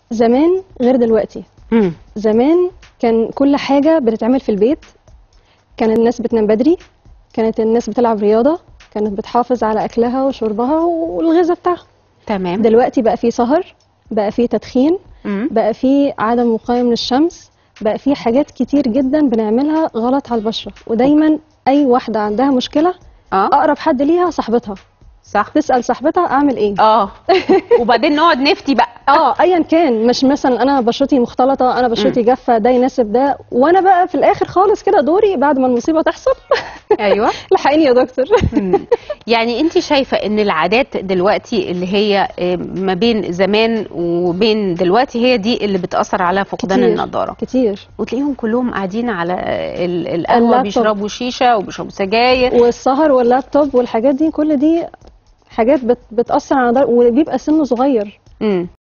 زمان غير دلوقتي مم. زمان كان كل حاجة بتتعمل في البيت كان الناس بتنام بدري كانت الناس بتلعب رياضة كانت بتحافظ على أكلها وشربها والغذاء بتاعها تمام دلوقتي بقى في سهر بقى في تدخين مم. بقى في عدم وقاية من الشمس بقى في حاجات كتير جدا بنعملها غلط على البشرة ودايما أي واحدة عندها مشكلة اه أقرب حد ليها صاحبتها صح تسأل صاحبتها أعمل إيه اه وبعدين نقعد نفتي بقى اه ايا كان مش مثلا انا بشرتي مختلطه انا بشرتي جافه ده يناسب ده وانا بقى في الاخر خالص كده دوري بعد ما المصيبه تحصل ايوه لحقيني يا دكتور مم. يعني انت شايفه ان العادات دلوقتي اللي هي آه، ما بين زمان وبين دلوقتي هي دي اللي بتاثر على فقدان كتير. النضاره كتير وتلاقيهم كلهم قاعدين على ال- القهوه اللابتوب. بيشربوا شيشه وبيشربوا سجاير والسهر واللابتوب والحاجات دي كل دي حاجات بت بتاثر على نضارة وبيبقى سنه صغير مم.